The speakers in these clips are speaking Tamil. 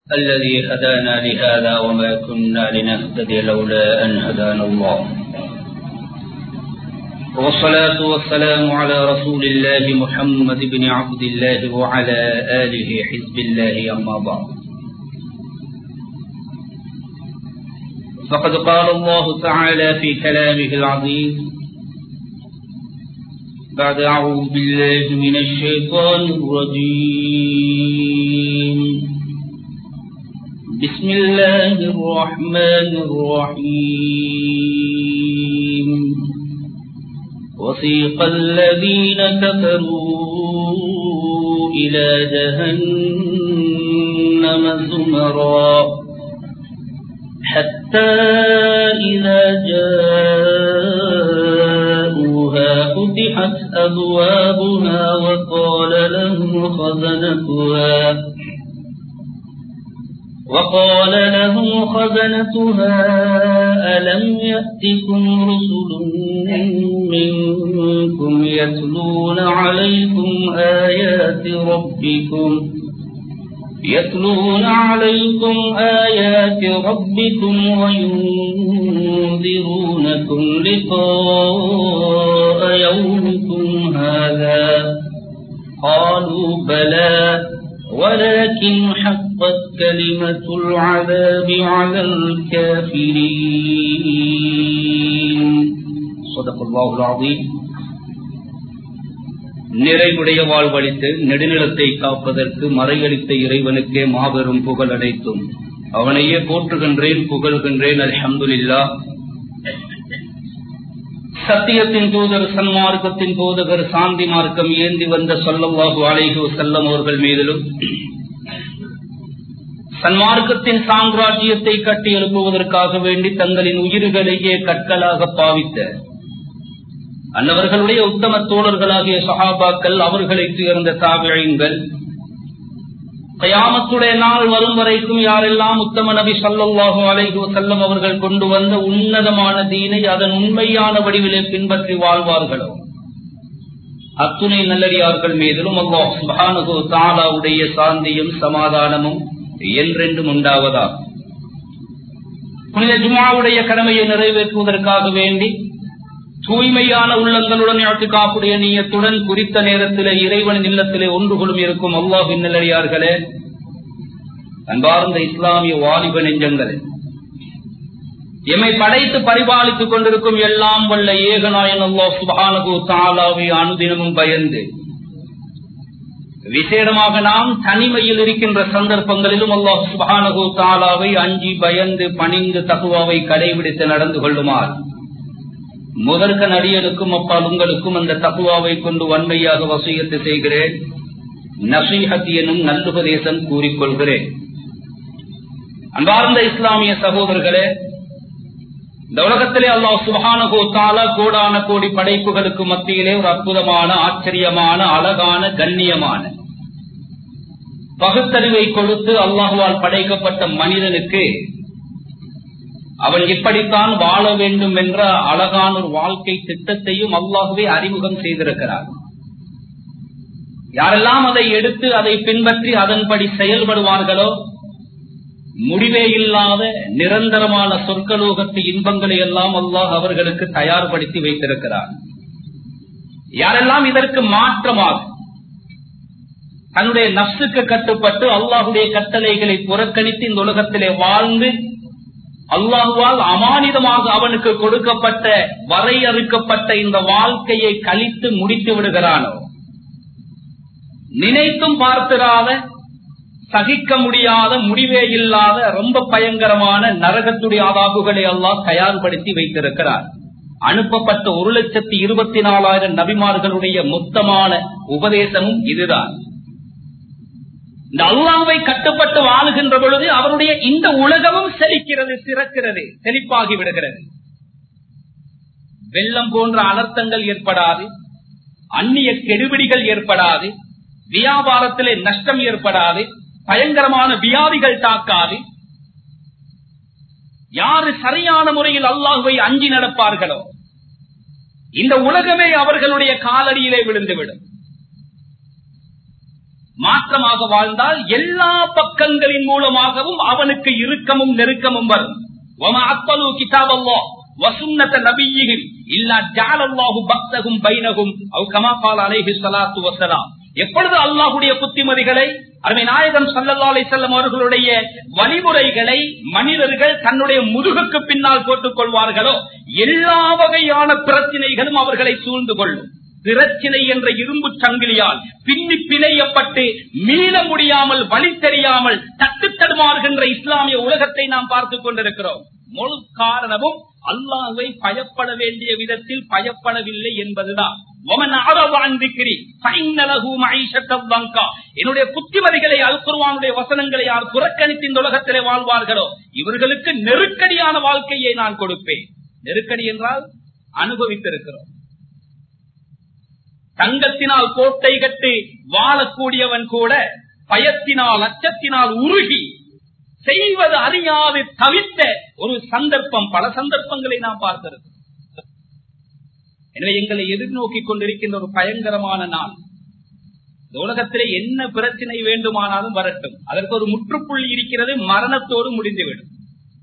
الذي هدانا لهذا وما كنا لنهتدي لولا أن هدانا الله والصلاة والسلام على رسول الله محمد بن عبد الله وعلى آله حزب الله أما بعد فقد قال الله تعالى في كلامه العظيم بعد أعوذ بالله من الشيطان الرجيم بسم الله الرحمن الرحيم وسيق الذين كفروا إلى جهنم زمرا حتى إذا جاءوها فتحت أبوابها وقال لهم خزنتها وقال لهم خزنتها ألم يأتكم رسل منكم يتلون عليكم آيات ربكم يتلون عليكم آيات ربكم وينذرونكم لقاء يومكم هذا قالوا بلى ولكن حقت كلمة العذاب على الكافرين صدق الله العظيم நிறைவுடைய வாழ்வழித்து நெடுநிலத்தை காப்பதற்கு மறையளித்த இறைவனுக்கே மாபெரும் புகழ் அடைத்தும் அவனையே போற்றுகின்றேன் புகழ்கின்றேன் அல்ஹம்துலில்லா சத்தியத்தின் தூதர் சன்மார்க்கத்தின் போதகர் சாந்தி மார்க்கம் ஏந்தி வந்த சொல்லவாகு அலைகு செல்லம் அவர்கள் மீதிலும் சன்மார்க்கத்தின் சாம்ராஜ்யத்தை கட்டி எழுப்புவதற்காக வேண்டி தங்களின் உயிர்களையே கற்களாக பாவித்த அன்னவர்களுடைய உத்தம தோழர்களாகிய சஹாபாக்கள் அவர்களை துயர்ந்த தாவிழங்கள் கயாமத்துடைய நாள் வரும் வரைக்கும் யாரெல்லாம் உத்தம நபி சல்லாஹூ அலைஹு செல்லம் அவர்கள் கொண்டு வந்த உன்னதமான தீனை அதன் உண்மையான வடிவிலே பின்பற்றி வாழ்வார்களோ அத்துணை நல்லடியார்கள் மீதிலும் அல்லாஹ் சுபானகு தாலாவுடைய சாந்தியும் சமாதானமும் என்றென்றும் உண்டாவதா புனித ஜுமாவுடைய கடமையை நிறைவேற்றுவதற்காக வேண்டி தூய்மையான உள்ளங்களுடன் காப்புடைய நீயத்துடன் குறித்த நேரத்திலே இறைவனின் இல்லத்திலே ஒன்று கொள்ளும் இருக்கும் அல்லாஹின் நல்லடியார்களே அன்பார்ந்த இஸ்லாமிய வாலிப நெஞ்சங்களே எம்மை படைத்து பரிபாலித்துக் கொண்டிருக்கும் எல்லாம் வல்ல ஏகநாயன் அல்லாஹ் சுபானகு தாலாவை அனுதினமும் பயந்து விசேடமாக நாம் தனிமையில் இருக்கின்ற சந்தர்ப்பங்களிலும் அல்லாஹ் சுபானகு தாலாவை அஞ்சி பயந்து பணிந்து தகுவாவை கடைபிடித்து நடந்து கொள்ளுமாறு முதற்க நடிகனுக்கும் அப்பால் உங்களுக்கும் அந்த தகுவாவை கொண்டு வன்மையாக வசியத்து செய்கிறேன் நசீஹத் எனும் நல்லுபதேசம் கூறிக்கொள்கிறேன் அன்பார்ந்த இஸ்லாமிய சகோதரர்களே இந்த உலகத்திலே அல்லாஹ் சுபானகோ தாலா கோடான கோடி படைப்புகளுக்கு மத்தியிலே ஒரு அற்புதமான ஆச்சரியமான அழகான கண்ணியமான பகுத்தறிவை கொடுத்து அல்லாஹுவால் படைக்கப்பட்ட மனிதனுக்கு அவன் இப்படித்தான் வாழ வேண்டும் என்ற அழகான ஒரு வாழ்க்கை திட்டத்தையும் அல்லாஹுவே அறிமுகம் செய்திருக்கிறார் யாரெல்லாம் அதை எடுத்து அதை பின்பற்றி அதன்படி செயல்படுவார்களோ முடிவே இல்லாத நிரந்தரமான சொற்கலோகத்து இன்பங்களை எல்லாம் அல்லாஹ் அவர்களுக்கு தயார்படுத்தி வைத்திருக்கிறார் யாரெல்லாம் இதற்கு மாற்றமாக தன்னுடைய நப்சுக்கு கட்டுப்பட்டு அல்லாஹுடைய கட்டளைகளை புறக்கணித்து இந்த உலகத்திலே வாழ்ந்து அல்லாஹுவால் அமானிதமாக அவனுக்கு கொடுக்கப்பட்ட வரையறுக்கப்பட்ட இந்த வாழ்க்கையை கழித்து முடித்து விடுகிறானோ நினைத்தும் பார்த்திராத சகிக்க முடியாத முடிவே இல்லாத ரொம்ப பயங்கரமான நரகத்துடைய ஆதாபுகளை எல்லாம் தயார்படுத்தி வைத்திருக்கிறார் அனுப்பப்பட்ட ஒரு லட்சத்தி இருபத்தி நாலாயிரம் நபிமார்களுடைய மொத்தமான உபதேசமும் இதுதான் இந்த அல்லாவை கட்டுப்பட்டு வாழுகின்ற பொழுது அவருடைய இந்த உலகமும் செழிக்கிறது சிறக்கிறது செழிப்பாகி விடுகிறது வெள்ளம் போன்ற அனர்த்தங்கள் ஏற்படாது அந்நிய கெடுபிடிகள் ஏற்படாது வியாபாரத்திலே நஷ்டம் ஏற்படாது பயங்கரமான வியாதிகள் தாக்காது யாரு சரியான முறையில் அல்லாஹுவை அஞ்சி நடப்பார்களோ இந்த உலகமே அவர்களுடைய காலடியிலே விழுந்துவிடும் மாற்றமாக வாழ்ந்தால் எல்லா பக்கங்களின் மூலமாகவும் அவனுக்கு இறுக்கமும் நெருக்கமும் வரும் وَمَا أَطَّلُوا كِتَابَ اللَّهِ وَسُنَّةَ نَبِيِّهِمْ إِلَّا جَعَلَ اللَّهُ بَغْضَهُمْ بَيْنَهُمْ أَوْ كَمَا قَالَ عَلَيْهِ الصَّلَاةُ وَالسَّلَامُ எப்பொழுது அல்லாஹுடைய புத்திமதிகளை அருமை நாயகம் சல்லல்லா அலிசல்லம் அவர்களுடைய வழிமுறைகளை மனிதர்கள் தன்னுடைய முதுகுக்கு பின்னால் போட்டுக் கொள்வார்களோ எல்லா வகையான பிரச்சனைகளும் அவர்களை சூழ்ந்து கொள்ளும் பிரச்சினை என்ற இரும்பு சங்கிலியால் பின்னி பிணையப்பட்டு மீள முடியாமல் வழி தெரியாமல் தட்டு தடுமாறுகின்ற இஸ்லாமிய உலகத்தை நாம் பார்த்துக் கொண்டிருக்கிறோம் முழு காரணமும் அல்லாஹை பயப்பட வேண்டிய விதத்தில் பயப்படவில்லை என்பதுதான் என்னுடைய புத்திமதிகளை அல்குருவானுடைய வசனங்களை யார் புறக்கணித்து இந்த உலகத்திலே வாழ்வார்களோ இவர்களுக்கு நெருக்கடியான வாழ்க்கையை நான் கொடுப்பேன் நெருக்கடி என்றால் அனுபவித்திருக்கிறோம் தங்கத்தினால் கோட்டை கட்டி வாழக்கூடியவன் கூட பயத்தினால் அச்சத்தினால் உருகி செய்வது அறியாது தவிர்த்த ஒரு சந்தர்ப்பம் பல சந்தர்ப்பங்களை நாம் பார்த்திருக்கிறோம் எனவே எங்களை எதிர்நோக்கி கொண்டிருக்கின்ற ஒரு பயங்கரமான நாள் இந்த உலகத்திலே என்ன பிரச்சனை வேண்டுமானாலும் வரட்டும் அதற்கு ஒரு முற்றுப்புள்ளி இருக்கிறது மரணத்தோடு முடிந்துவிடும்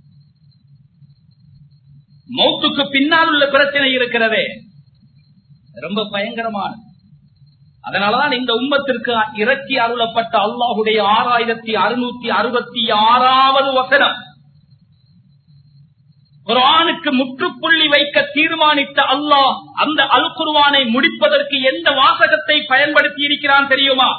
மௌத்துக்கு பின்னால் உள்ள பிரச்சனை இருக்கிறதே ரொம்ப பயங்கரமான அதனாலதான் இந்த உம்மத்திற்கு இறக்கி அருளப்பட்ட அல்லாஹுடைய ஆறாயிரத்தி அறுநூத்தி அறுபத்தி ஆறாவது வசனம் குரானுக்கு முற்றுப்புள்ளி வைக்க தீர்மானித்த அல்லாஹ் அந்த அல் குர்வானை முடிப்பதற்கு எந்த வாசகத்தை பயன்படுத்தி இருக்கிறான் தெரியுமா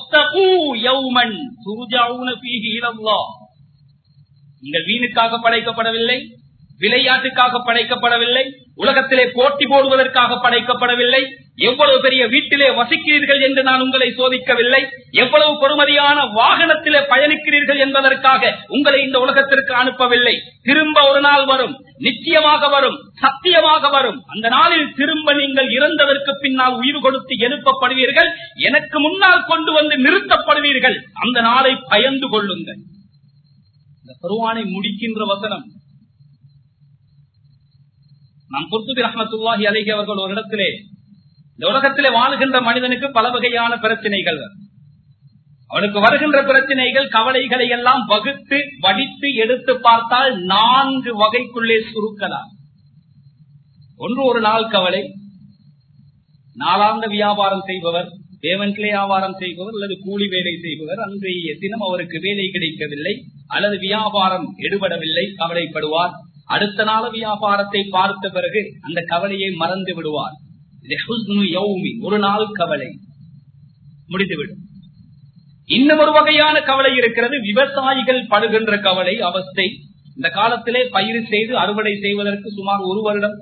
நீங்கள் வீணுக்காக படைக்கப்படவில்லை விளையாட்டுக்காக படைக்கப்படவில்லை உலகத்திலே போட்டி போடுவதற்காக படைக்கப்படவில்லை எவ்வளவு பெரிய வீட்டிலே வசிக்கிறீர்கள் என்று நான் உங்களை சோதிக்கவில்லை எவ்வளவு பொறுமதியான வாகனத்திலே பயணிக்கிறீர்கள் என்பதற்காக உங்களை இந்த உலகத்திற்கு அனுப்பவில்லை திரும்ப ஒரு நாள் வரும் நிச்சயமாக வரும் சத்தியமாக வரும் அந்த நாளில் திரும்ப நீங்கள் இறந்ததற்கு பின்னால் உயிர் கொடுத்து எழுப்பப்படுவீர்கள் எனக்கு முன்னால் கொண்டு வந்து நிறுத்தப்படுவீர்கள் அந்த நாளை பயந்து கொள்ளுங்கள் இந்த பெருவானை முடிக்கின்ற வசனம் நாம் குர்த்துபி ரஹமத்துல்லாஹி அலைஹி அவர்கள் ஒரு இடத்திலே இந்த உலகத்திலே வாழ்கின்ற மனிதனுக்கு பல வகையான பிரச்சனைகள் அவனுக்கு வருகின்ற பிரச்சனைகள் கவலைகளை எல்லாம் வகுத்து வடித்து எடுத்து பார்த்தால் நான்கு வகைக்குள்ளே சுருக்கலாம் ஒன்று ஒரு நாள் கவலை நாளாந்த வியாபாரம் செய்பவர் தேவன்கிளை வியாபாரம் செய்பவர் அல்லது கூலி வேலை செய்பவர் அன்றைய தினம் அவருக்கு வேலை கிடைக்கவில்லை அல்லது வியாபாரம் எடுபடவில்லை கவலைப்படுவார் அடுத்த நாள் வியாபாரத்தை பார்த்த பிறகு அந்த கவலையை மறந்து விடுவார் ஒரு நாள் கவலை முடிந்துவிடும் இன்னும் ஒரு வகையான கவலை இருக்கிறது விவசாயிகள் படுகின்ற கவலை அவஸ்தை இந்த காலத்திலே பயிர் செய்து அறுவடை செய்வதற்கு சுமார் ஒரு வருடம்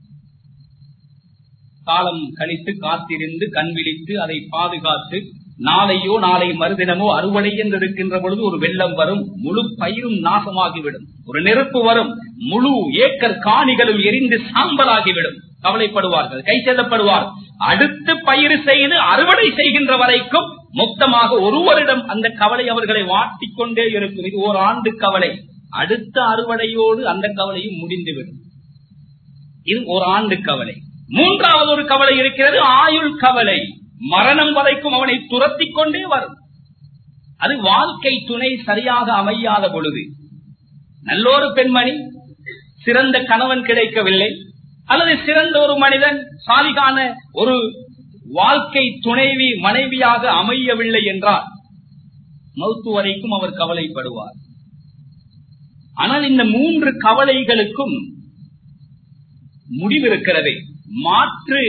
காலம் கழித்து காத்திருந்து கண் விழித்து அதை பாதுகாத்து நாளையோ நாளை மறுதினமோ அறுவடை என்று இருக்கின்ற பொழுது ஒரு வெள்ளம் வரும் முழு பயிரும் நாசமாகிவிடும் ஒரு நெருப்பு வரும் முழு ஏக்கர் காணிகளும் எரிந்து சாம்பலாகிவிடும் கவலைப்படுவார்கள் கை செல்லப்படுவார் அடுத்து பயிர் செய்து அறுவடை செய்கின்ற வரைக்கும் மொத்தமாக ஒரு வருடம் அந்த கவலை அவர்களை வாட்டிக்கொண்டே இருக்கும் இது ஒரு ஆண்டு கவலை அடுத்த அறுவடையோடு அந்த கவலையும் முடிந்துவிடும் இது ஒரு ஆண்டு கவலை மூன்றாவது ஒரு கவலை இருக்கிறது ஆயுள் கவலை மரணம் வரைக்கும் அவனை துரத்தி கொண்டே வரும் அது வாழ்க்கை துணை சரியாக அமையாத பொழுது நல்லொரு பெண்மணி சிறந்த கணவன் கிடைக்கவில்லை அல்லது சிறந்த ஒரு மனிதன் சாலிகான ஒரு வாழ்க்கை துணைவி மனைவியாக அமையவில்லை என்றால் மௌத்து வரைக்கும் அவர் கவலைப்படுவார் ஆனால் இந்த மூன்று கவலைகளுக்கும் முடிவிருக்கிறது மாற்று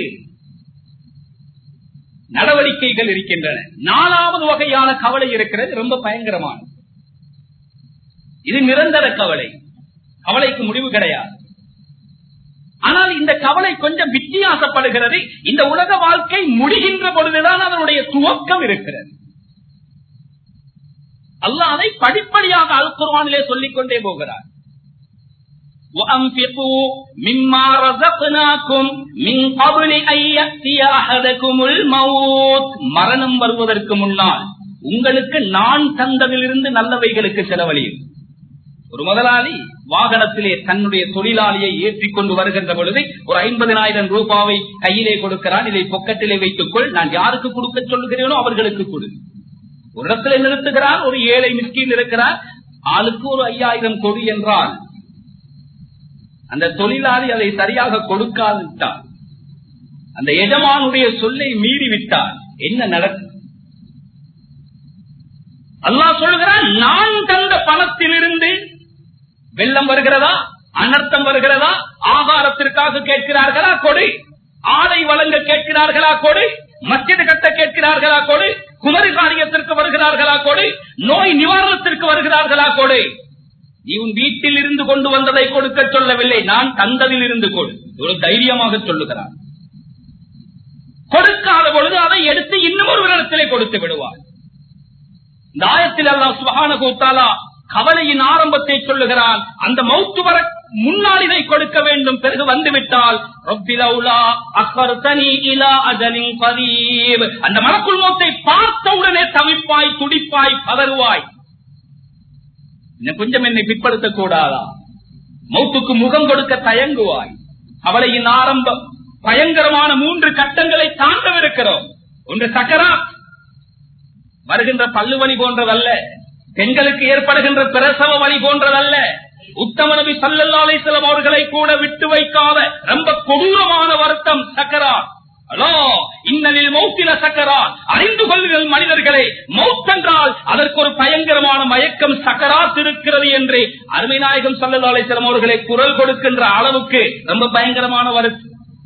நடவடிக்கைகள் இருக்கின்றன நாலாவது வகையான கவலை இருக்கிறது ரொம்ப பயங்கரமான இது நிரந்தர கவலை கவலைக்கு முடிவு கிடையாது ஆனால் இந்த கவலை கொஞ்சம் வித்தியாசப்படுகிறது இந்த உலக வாழ்க்கை முடிகின்ற பொழுதுதான் அதனுடைய துவக்கம் இருக்கிறது அல்லாஹ் அதை படிப்படியாக அல் குர்ஆனிலே சொல்லிக் கொண்டே போகிறார் وأنفقوا مما رزقناكم من قبل أن يأتي أحدكم الموت மரணம் வருவதற்கு முன்னால் உங்களுக்கு நான் தந்ததிலிருந்து நல்லவைகளுக்கு செலவழியும் ஒரு முதலாளி வாகனத்திலே தன்னுடைய தொழிலாளியை ஏற்றிக் கொண்டு வருகின்ற பொழுது ஒரு ஐம்பதினாயிரம் ரூபாவை கையிலே கொடுக்கிறான் இதை பொக்கத்திலே வைத்துக் கொள் நான் யாருக்கு கொடுக்க சொல்லுகிறேனோ அவர்களுக்கு கொடு ஒரு இடத்துல நிறுத்துகிறார் ஒரு ஏழை மிஸ்கின் இருக்கிறார் ஆளுக்கு ஒரு ஐயாயிரம் கொடி என்றால் அந்த தொழிலாளி அதை சரியாக கொடுக்காவிட்டார் அந்த எஜமானுடைய சொல்லை மீறி விட்டார் என்ன நடக்கும் அல்லாஹ் சொல்கிறான் நான் தந்த பணத்திலிருந்து வெள்ளம் வருகிறதா அனர்த்தம் வருகிறதா ஆகாரத்திற்காக கேட்கிறார்களா கொடு ஆடை வழங்க கேட்கிறார்களா கொடு மஸ்ஜிது கட்ட கேட்கிறார்களா கொடு குமரி காரியத்திற்கு வருகிறார்களா கொடு நோய் நிவாரணத்திற்கு வருகிறார்களா கொடு நீ உன் வீட்டில் இருந்து கொண்டு வந்ததை கொடுக்க சொல்லவில்லை நான் தந்ததில் இருந்து கொடு ஒரு தைரியமாக சொல்லுகிறார் கொடுக்காத பொழுது அதை எடுத்து இன்னும் ஒரு இடத்திலே கொடுத்து விடுவார் இந்த ஆயத்தில் அல்லா சுபகான கூத்தாலா கவலையின் ஆரம்பத்தை சொல்லுகிறான் அந்த மௌத்து வர முன்னால் இதை கொடுக்க வேண்டும் பிறகு வந்துவிட்டால் அந்த மலக்குள் மௌத்தை பார்த்தவுடனே தவிப்பாய் துடிப்பாய் பதறுவாய் இன்னும் கொஞ்சம் என்னை பிற்படுத்தக் கூடாதா மௌத்துக்கு முகம் கொடுக்க தயங்குவாய் கவலையின் ஆரம்பம் பயங்கரமான மூன்று கட்டங்களை தாண்டவிருக்கிறோம் ஒன்று சக்கரா வருகின்ற பல்லு வலி போன்றதல்ல பெண்களுக்கு ஏற்படுகின்ற பிரசவ வலி போன்றதல்ல உத்தம நபி சல்லல்லா அலிஸ்லாம் அவர்களை கூட விட்டு வைக்காத ரொம்ப கொடூரமான வருத்தம் சக்கரா ஹலோ இன்னலில் மௌத்தில சக்கரா அறிந்து கொள்ளுங்கள் மனிதர்களே மௌத்தென்றால் அதற்கு ஒரு பயங்கரமான மயக்கம் சக்கராத் இருக்கிறது என்று அருமை நாயகம் சல்லல்லா அலிஸ்லாம் அவர்களை குரல் கொடுக்கின்ற அளவுக்கு ரொம்ப பயங்கரமான வருத்தம்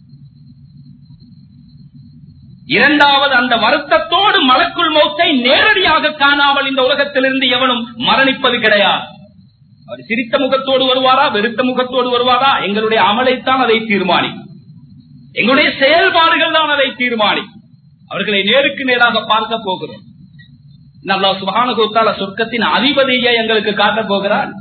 இரண்டாவது அந்த வருத்தத்தோடு மலக்குள் மௌத்தை நேரடியாக காணாமல் இந்த உலகத்திலிருந்து எவனும் மரணிப்பது கிடையாது அவர் சிரித்த முகத்தோடு வருவாரா வெறுத்த முகத்தோடு வருவாரா எங்களுடைய அமலைத்தான் அதை தீர்மானிக்கும் எங்களுடைய செயல்பாடுகள் தான் அதை தீர்மானிக்கும் அவர்களை நேருக்கு நேராக பார்க்க போகிறோம் நல்லா சுபானுகத்தால சொர்க்கத்தின் அதிபதியை எங்களுக்கு காட்டப் போகிறார்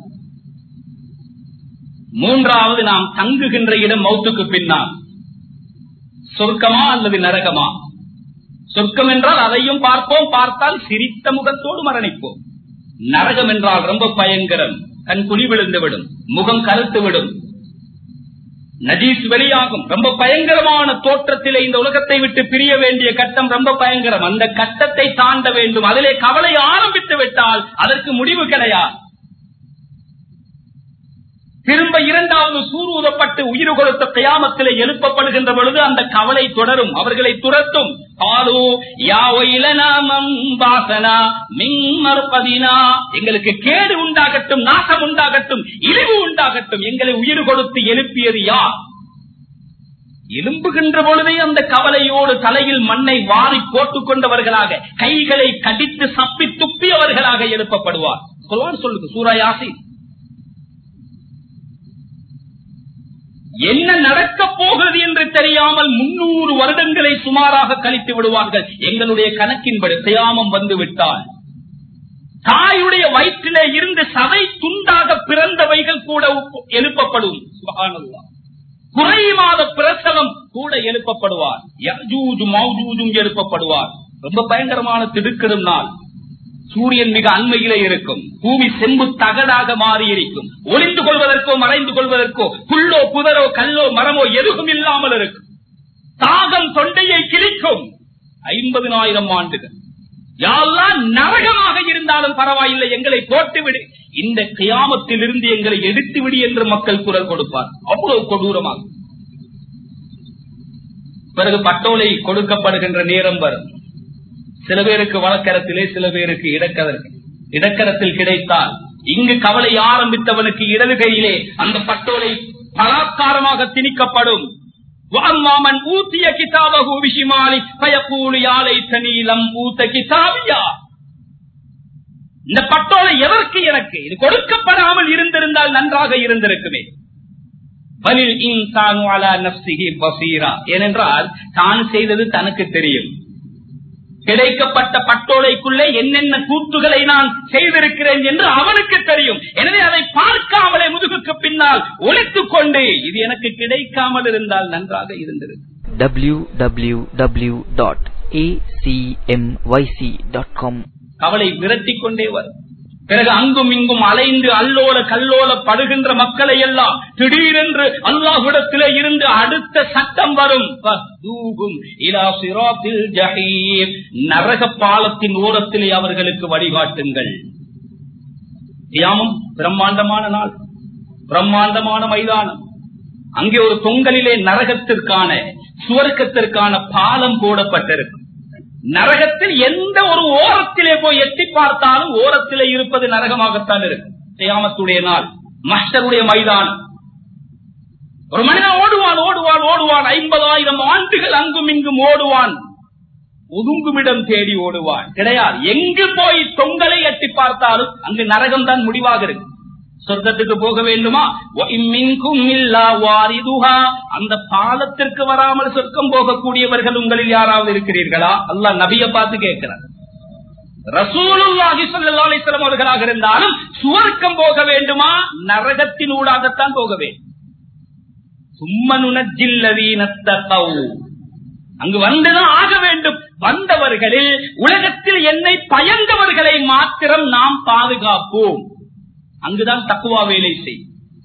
மூன்றாவது நாம் தங்குகின்ற இடம் மௌத்துக்கு பின்னால் சொர்க்கமா அல்லது நரகமா சொர்க்கம் என்றால் அதையும் பார்ப்போம் பார்த்தால் சிரித்த முகத்தோடு மரணிப்போம் நரகம் என்றால் ரொம்ப பயங்கரம் கண் குழி விழுந்து விடும் முகம் கருத்து விடும் நஜீஸ் வெளியாகும் ரொம்ப பயங்கரமான தோற்றத்திலே இந்த உலகத்தை விட்டு பிரிய வேண்டிய கட்டம் ரொம்ப பயங்கரம் அந்த கட்டத்தை தாண்ட வேண்டும் அதிலே கவலை ஆரம்பித்து விட்டால் அதற்கு முடிவு கிடையாது திரும்ப இரண்டாவது சூரூதப்பட்டு உயிர் கொடுத்த கயாமத்திலே எழுப்பப்படுகின்ற பொழுது அந்த கவலை தொடரும் அவர்களை துரத்தும் எங்களுக்கு கேடு உண்டாகட்டும் நாசம் உண்டாகட்டும் இழிவு உண்டாகட்டும் எங்களை உயிர் கொடுத்து எழுப்பியது யார் எழும்புகின்ற பொழுதே அந்த கவலையோடு தலையில் மண்ணை வாரி போட்டுக் கொண்டவர்களாக கைகளை கடித்து சப்பி துப்பியவர்களாக எழுப்பப்படுவார் சொல்வார் சொல்லுங்க சூறாயாசி என்ன நடக்கப் போகிறது என்று தெரியாமல் முன்னூறு வருடங்களை சுமாராக கழித்து விடுவார்கள் எங்களுடைய கணக்கின்படி தியாமம் வந்து விட்டால் தாயுடைய வயிற்றிலே இருந்து சதை துண்டாக பிறந்தவைகள் கூட எழுப்பப்படும் குறைமாத பிரசவம் கூட எழுப்பப்படுவார் எழுப்பப்படுவார் ரொம்ப பயங்கரமான திடுக்கிடும் நாள் சூரியன் மிக அண்மையிலே இருக்கும் பூமி செம்பு தகடாக மாறி இருக்கும் ஒளிந்து கொள்வதற்கோ மறைந்து கொள்வதற்கோ புல்லோ புதரோ கல்லோ மரமோ எதுவும் இல்லாமல் இருக்கும் தாகம் தொண்டையை கிழிக்கும் ஐம்பதினாயிரம் ஆண்டுகள் யாரெல்லாம் நரகமாக இருந்தாலும் பரவாயில்லை எங்களை போட்டுவிடு இந்த கியாமத்தில் இருந்து எங்களை எடுத்து விடு என்று மக்கள் குரல் கொடுப்பார் அவ்வளவு கொடூரமாக பிறகு பட்டோலை கொடுக்கப்படுகின்ற நேரம் வரும் சில பேருக்கு வழக்கரத்திலே சில பேருக்கு இடக்கரத்தில் இடக்கரத்தில் கிடைத்தால் இங்கு கவலை ஆரம்பித்தவனுக்கு இடது கையிலே அந்த பட்டோலை பலாத்காரமாக திணிக்கப்படும் வாமாமன் ஊத்திய கிதாபகு விஷிமாலி பயப்பூலி யாலை தனீலம் ஊத்த கிதாபியா இந்த பட்டோலை எதற்கு எனக்கு இது கொடுக்கப்படாமல் இருந்திருந்தால் நன்றாக இருந்திருக்குமே பலில் இன்சானு அலா நப்சிஹி பசீரா ஏனென்றால் தான் செய்தது தனக்கு தெரியும் கிடைக்கப்பட்ட பட்டோலைக்குள்ளே என்னென்ன கூத்துகளை நான் செய்திருக்கிறேன் என்று அவனுக்கு தெரியும் எனவே அதை பார்க்காமலே முதுகுக்கு பின்னால் ஒழித்துக் கொண்டு இது எனக்கு கிடைக்காமல் இருந்தால் நன்றாக இருந்திருக்கும் www.acmyc.com கவலை விரட்டிக் கொண்டே வரும் பிறகு அங்கும் இங்கும் அலைந்து அல்லோல கல்லோல படுகின்ற மக்களை எல்லாம் திடீரென்று அல்லாஹ்விடத்திலே இருந்து அடுத்த சட்டம் வரும் ஃபஹ்தூஹும் இலா சிராத்தில் ஜஹீம். நரக பாலத்தின் ஓரத்திலே அவர்களுக்கு வழிகாட்டுங்கள் தியாமம் பிரம்மாண்டமான நாள் பிரம்மாண்டமான மைதானம் அங்கே ஒரு தொங்கலிலே நரகத்திற்கான சுவர்க்கத்திற்கான பாலம் போடப்பட்டிருக்கும் நரகத்தில் எந்த ஒரு ஓரத்திலே போய் எட்டி பார்த்தாலும் ஓரத்திலே இருப்பது நரகமாகத்தான் இருக்கும் தியாமத்துடைய நாள் மஸ்டருடைய மைதானம் ஒரு மனிதன் ஓடுவான் ஓடுவான் ஓடுவான் ஐம்பதாயிரம் ஆண்டுகள் அங்கும் இங்கும் ஓடுவான் ஒதுங்குமிடம் தேடி ஓடுவான் கிடையாது எங்கு போய் தொங்கலை எட்டி பார்த்தாலும் அங்கு நரகம் தான் முடிவாக இருக்கு சொர்க்கத்துக்கு போக வேண்டுமா وَإِمِّنْكُمْ إِلَّا وَارِدُهَا. அந்த பாலத்திற்கு வராமல் சொர்க்கம் போகக்கூடியவர்கள் உங்களில் யாராவது இருக்கிறீர்களா அல்லாஹ் நபியை பார்த்து கேட்கிறார் ரசூலுல்லாஹி ஸல்லல்லாஹு அலைஹி வஸல்லம் அவர்களாக இருந்தாலும் சுவர்க்கம் போக வேண்டுமா நரகத்தின் ஊடாகத்தான் போக வேண்டும் சும்மனுனஜில்லதீனத்தகவு அங்கு வந்துதான் ஆக வேண்டும் வந்தவர்களில் உலகத்தில் என்னை பயந்தவர்களை மாத்திரம் நாம் பாதுகாப்போம் அங்குதான் தக்குவா வேலை செய்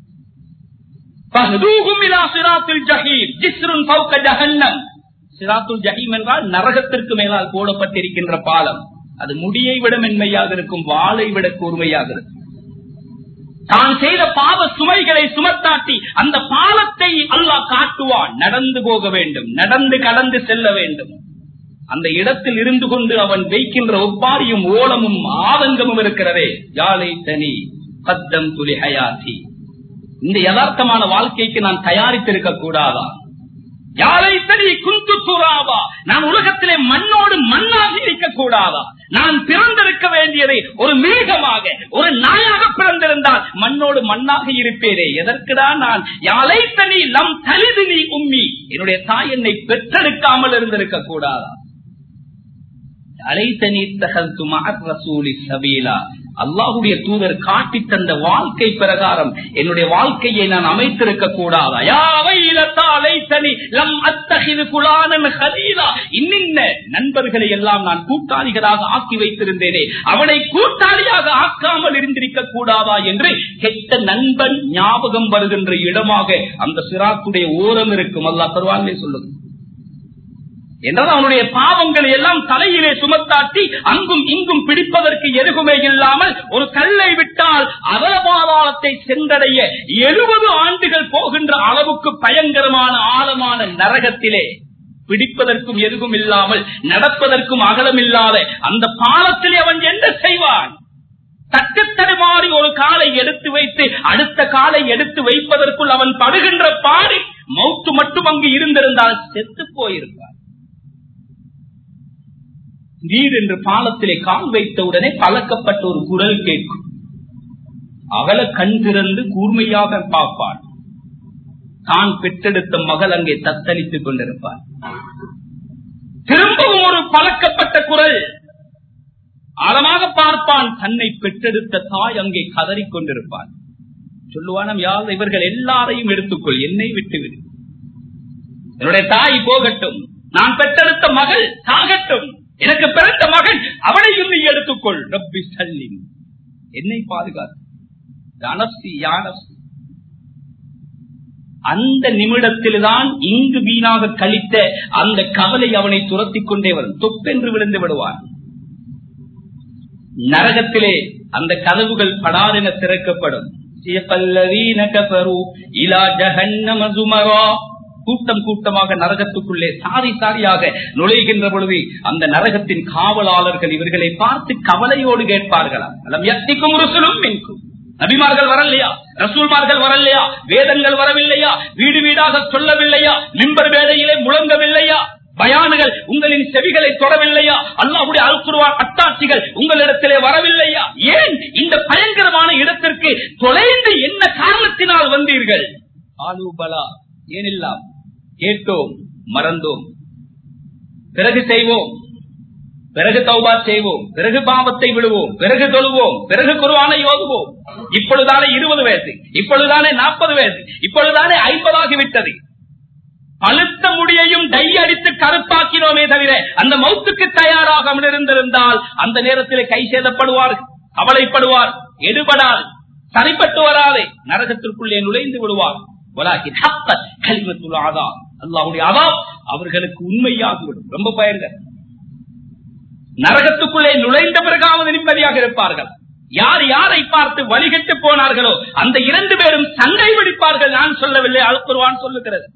فَهْدُوهُمْ إِلَى صِرَاطِ الْجَحِيمِ جِسْرٌ فَوْقَ جَهَنَّمَ சிராத்துல் ஜஹீம் என்றால் நரகத்திற்கு மேலால் போடப்பட்டிருக்கின்ற பாலம் அது முடியை விட மென்மையாக இருக்கும் வாளை விட கூர்மையாக இருக்கும் தான் செய்த பாவ சுமைகளை சுமத்தாட்டி அந்த பாலத்தை அல்லாஹ் காட்டுவான் நடந்து போக வேண்டும் நடந்து கடந்து செல்ல வேண்டும் அந்த இடத்தில் இருந்து கொண்டு அவன் வைக்கின்ற ஒப்பாரியும் ஓலமும் ஆதங்கமும் இருக்கிறதே யாழை தனி பத்தம் துளி ஹயாத்தி இந்த யதார்த்தமான வாழ்க்கைக்கு நான் தயாரித்திருக்க கூடாதா யாரை தனி குந்து துராவா நான் உலகத்திலே மண்ணோடு மண்ணாக இருக்க கூடாதா நான் பிறந்திருக்க வேண்டியதை ஒரு மிருகமாக ஒரு நாயாக பிறந்திருந்தால் மண்ணோடு மண்ணாக இருப்பேனே எதற்குதான் நான் யாரை தனி நம் தலிது நீ உம்மி என்னுடைய தாய் என்னை பெற்றெடுக்காமல் இருந்திருக்க கூடாதா அலைத்தனி தகல் துமார் ரசூலி சபீலா அல்லாஹுடைய தூதர் காட்டி தந்த வாழ்க்கை பிரகாரம் என்னுடைய வாழ்க்கையை நான் அமைத்திருக்க கூடாதா யாவைத்தனி லம் அத்தகிது குலானன் ஹலீலா இன்னின்ன நண்பர்களை எல்லாம் நான் கூட்டாளிகளாக ஆக்கி வைத்திருந்தேனே அவனை கூட்டாளியாக ஆக்காமல் இருந்திருக்க கூடாதா என்று கெட்ட நண்பன் ஞாபகம் வருகின்ற இடமாக அந்த சிராத்துடைய ஓரம் இருக்கும் அல்லா தருவாங்களே சொல்லுங்க என்றால் அவனுடைய பாவங்களை எல்லாம் தலையிலே சுமத்தாட்டி அங்கும் இங்கும் பிடிப்பதற்கு எதுவுமே இல்லாமல் ஒரு கல்லை விட்டால் அவலபாதாளத்தை சென்றடைய எழுபது ஆண்டுகள் போகின்ற அளவுக்கு பயங்கரமான ஆழமான நரகத்திலே பிடிப்பதற்கும் எதுவும் இல்லாமல் நடப்பதற்கும் அகலம் இல்லாத அந்த பாலத்திலே அவன் என்ன செய்வான் தட்டுத்தடுமாறி ஒரு காலை எடுத்து வைத்து அடுத்த காலை எடுத்து வைப்பதற்குள் அவன் படுகின்ற பாடி மௌத்து மட்டும் அங்கு இருந்திருந்தால் செத்து போயிருப்பான் திடீரென்று பாலத்திலே கால் வைத்தவுடனே பழக்கப்பட்ட ஒரு குரல் கேட்கும் அவல கண் திறந்து கூர்மையாக பார்ப்பான் தான் பெற்றெடுத்த மகள் அங்கே தத்தளித்துக் கொண்டிருப்பார் திரும்பவும் ஒரு பழக்கப்பட்ட குரல் ஆழமாக பார்ப்பான் தன்னை பெற்றெடுத்த தாய் அங்கே கதறிக் கொண்டிருப்பான் சொல்லுவானம் யார் இவர்கள் எல்லாரையும் எடுத்துக்கொள் என்னை விட்டுவிடு என்னுடைய தாய் போகட்டும் நான் பெற்றெடுத்த மகள் சாகட்டும் எனக்கு பிறந்த மகன் அவனையும் நீ எடுத்துக்கொள் ரப்பி சல்லிம் என்னை பாதுகாத்து அனப்சி யானப்சி அந்த நிமிடத்தில்தான் இங்கு வீணாக கழித்த அந்த கவலை அவனை துரத்திக் கொண்டே வரும் தொப்பென்று விழுந்து விடுவான் நரகத்திலே அந்த கதவுகள் படாதென திறக்கப்படும் கூட்டம் கூட்டமாக நரகத்துக்குள்ளே சாரி சாரியாக நுழைகின்ற பொழுது அந்த நரகத்தின் காவலாளர்கள் இவர்களை பார்த்து கவலையோடு கேட்பார்களா அலம் எத்திக்கும் ருசுலும் மின்கும் நபிமார்கள் வரலையா ரசூல்மார்கள் வரலையா வேதங்கள் வரவில்லையா வீடு வீடாக சொல்லவில்லையா மிம்பர் வேதையிலே முழங்கவில்லையா பயானுகள் உங்களின் செவிகளை தொடவில்லையா அல்லாஹுடைய அல்குருவான் அத்தாட்சிகள் உங்களிடத்திலே வரவில்லையா ஏன் இந்த பயங்கரமான இடத்திற்கு தொலைந்து என்ன காரணத்தினால் வந்தீர்கள் ஆலூபலா ஏனில்லாம் கேட்டோம் மறந்தோம் பிறகு செய்வோம் பிறகு தௌபா செய்வோம் பிறகு பாவத்தை விடுவோம் பிறகு தொழுவோம் பிறகு குருவானை ஓதுவோம் இப்பொழுதானே இருபது வயசு இப்பொழுதானே நாற்பது வயசு இப்பொழுதானே ஐம்பதாகிவிட்டது பழுத்த முடியையும் டை அடித்து கருப்பாக்கினோமே தவிர அந்த மௌத்துக்கு தயாராக இருந்திருந்தால் அந்த நேரத்தில் கை சேதப்படுவார்கள் அவளைப்படுவார் எடுபடால் சரிப்பட்டு வராதே நரகத்திற்குள்ளே நுழைந்து விடுவார் அல்லாவுடைய அதாப் அவர்களுக்கு உண்மையாகிவிடும் ரொம்ப பயங்க நரகத்துக்குள்ளே நுழைந்த பிறகாவது நிம்மதியாக இருப்பார்கள் யார் யாரை பார்த்து வழிகட்டு போனார்களோ அந்த இரண்டு பேரும் சண்டை பிடிப்பார்கள் நான் சொல்லவில்லை அழுப்புருவான் சொல்லுகிறது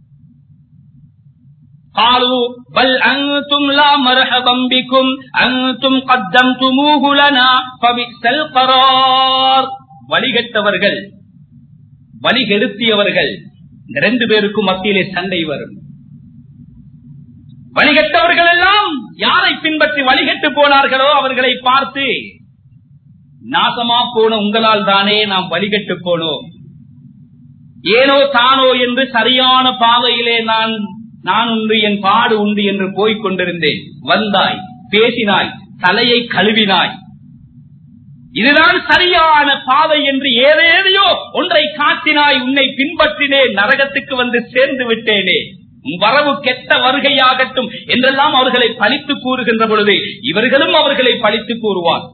قالوا بل أنتم لا مرحبا بكم أنتم قدمتموه لنا فبئس القرار வழிகட்டவர்கள் வழிகெடுத்தியவர்கள் இந்த ரெண்டு பேருக்கும் மத்தியிலே சண்டை வரும் வழிகட்டவர்கள் எல்லாம் யாரை பின்பற்றி வழிகட்டு போனார்களோ அவர்களை பார்த்து நாசமா போன உங்களால் தானே நாம் வழிகட்டு போனோம் ஏனோ தானோ என்று சரியான பாதையிலே நான் நான் உண்டு என் பாடு உண்டு என்று போய்க் கொண்டிருந்தேன் வந்தாய் பேசினாய் தலையை கழுவினாய் இதுதான் சரியான பாதை என்று ஏதேதையோ ஒன்றை காட்டினாய் உன்னை பின்பற்றினேன் நரகத்துக்கு வந்து சேர்ந்து விட்டேனே உன் வரவு கெட்ட வருகையாகட்டும் என்றெல்லாம் அவர்களை பழித்து கூறுகின்ற பொழுது இவர்களும் அவர்களை பழித்து கூறுவார்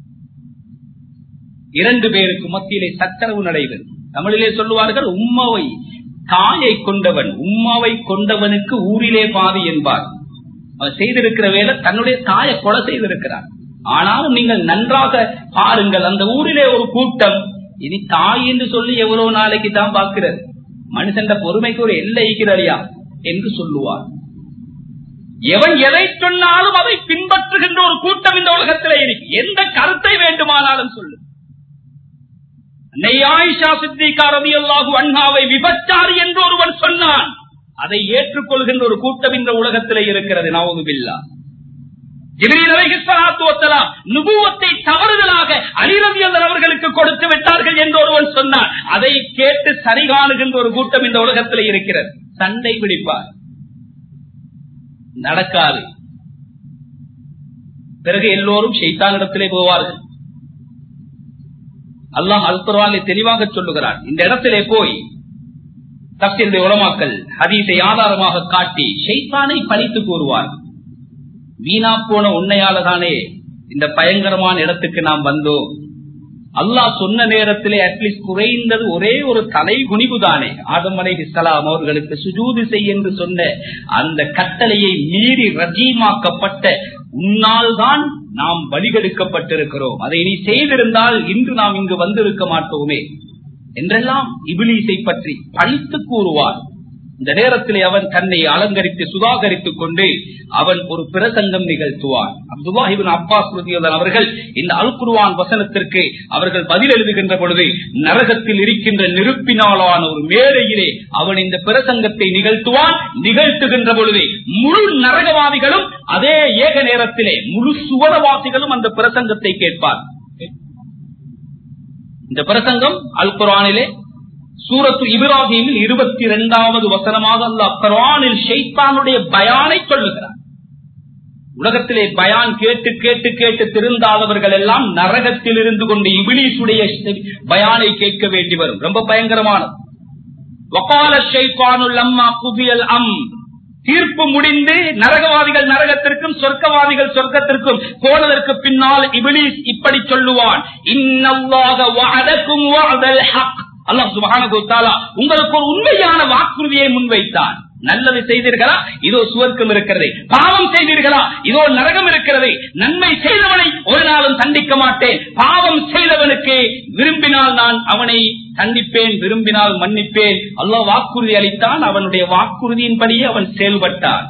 இரண்டு பேருக்கு மத்தியிலே சச்சரவு நடைபெறும் தமிழிலே சொல்லுவார்கள் உம்மாவை தாயை கொண்டவன் உம்மாவை கொண்டவனுக்கு ஊரிலே பாதி என்பார் அவர் செய்திருக்கிற வேலை தன்னுடைய தாயை கொலை செய்திருக்கிறார் ஆனாலும் நீங்கள் நன்றாக பாருங்கள் அந்த ஊரிலே ஒரு கூட்டம் இனி தாய் என்று சொல்லி எவ்வளவு நாளைக்கு தான் பார்க்கிறது மனுஷன் பொறுமைக்கு ஒரு எல்லை இருக்கிறாரியா என்று சொல்லுவார் எவன் எதை சொன்னாலும் அதை பின்பற்றுகின்ற ஒரு கூட்டம் இந்த உலகத்திலே இருக்கு எந்த கருத்தை வேண்டுமானாலும் சொல்லு ஆயிஷா சித்திகா ரவி அல்லாஹு அண்ணாவை விபச்சாரி என்று ஒருவன் சொன்னான் அதை ஏற்றுக்கொள்கின்ற ஒரு கூட்டம் இந்த உலகத்திலே இருக்கிறது நாவுபில்லா நுபுவத்தை தவறுதலாக அலிரவியல் அவர்களுக்கு கொடுத்து விட்டார்கள் என்று ஒருவன் சொன்னார் அதை கேட்டு சரி காணுகின்ற ஒரு கூட்டம் இந்த உலகத்தில் இருக்கிறது சண்டை பிடிப்பார் நடக்காது பிறகு எல்லோரும் ஷைத்தானிடத்திலே போவார்கள் அல்லாஹ் அல்குர்வானை தெளிவாக சொல்லுகிறார் இந்த இடத்திலே போய் தப்சிருடைய உலமாக்கல் ஹதீஸை ஆதாரமாக காட்டி ஷைத்தானை பழித்து கூறுவார் வீணா போன உன்னையால தானே இந்த பயங்கரமான இடத்துக்கு நாம் வந்தோம் அல்லாஹ் சொன்ன நேரத்திலே அட்லீஸ்ட் குறைந்தது ஒரே ஒரு தலை குனிவு தானே ஆதம் அலை இஸ்லாம் அவர்களுக்கு சுஜூது செய் என்று சொன்ன அந்த கட்டளையை மீறி ரஜீமாக்கப்பட்ட உன்னால் தான் நாம் வழிகெடுக்கப்பட்டிருக்கிறோம் அதை நீ செய்திருந்தால் இன்று நாம் இங்கு வந்திருக்க மாட்டோமே என்றெல்லாம் இபிலீசை பற்றி பழித்து கூறுவார் இந்த நேரத்திலே அவன் தன்னை அலங்கரித்து சுதாகரித்துக் கொண்டு அவன் ஒரு பிரசங்கம் நிகழ்த்துவான் அப்துல்லாஹிபின் அப்பாஸ் அவர்கள் இந்த அல்குருவான் வசனத்திற்கு அவர்கள் பதில் எழுதுகின்ற பொழுது நரகத்தில் இருக்கின்ற நெருப்பினாலான ஒரு மேடையிலே அவன் இந்த பிரசங்கத்தை நிகழ்த்துவான் நிகழ்த்துகின்ற பொழுது முழு நரகவாதிகளும் அதே ஏக நேரத்திலே முழு சுவரவாசிகளும் அந்த பிரசங்கத்தை கேட்பார் இந்த பிரசங்கம் அல் குரானிலே சூரத்து இப்ராஹிமில் இருபத்தி இரண்டாவது வசனமாக அல்ல குரானில் ஷைத்தானுடைய பயானை சொல்லுகிறார் உலகத்திலே பயான் கேட்டு கேட்டு கேட்டு திருந்தாதவர்கள் எல்லாம் நரகத்தில் இருந்து கொண்டு இபிலீசுடைய பயானை கேட்க வேண்டி வரும் ரொம்ப பயங்கரமானது வக்கால ஷைத்தானுல் அம்மா குபியல் அம் தீர்ப்பு முடிந்து நரகவாதிகள் நரகத்திற்கும் சொர்க்கவாதிகள் சொர்க்கத்திற்கும் போனதற்கு பின்னால் இபிலிஸ் இப்படி சொல்லுவான் இன்னல்லாக வஅதக்கும் வஅதல் ஹக் அல்லாஹ் சுப்ஹானஹு வ தஆலா உங்களுக்கு ஒரு உண்மையான வாக்குறுதியை முன்வைத்தான் நல்லது செய்தீர்களா இதோ சுவர்க்கம் இருக்கிறது பாவம் செய்தீர்களா இதோ நரகம் இருக்கிறது நன்மை செய்தவனை ஒரு நாளும் தண்டிக்க மாட்டேன் பாவம் செய்தவனுக்கு விரும்பினால் நான் அவனை தண்டிப்பேன் விரும்பினால் மன்னிப்பேன் அல்லாஹ் வாக்குறுதி அளித்தான் அவனுடைய வாக்குறுதியின்படியே அவன் செயல்பட்டான்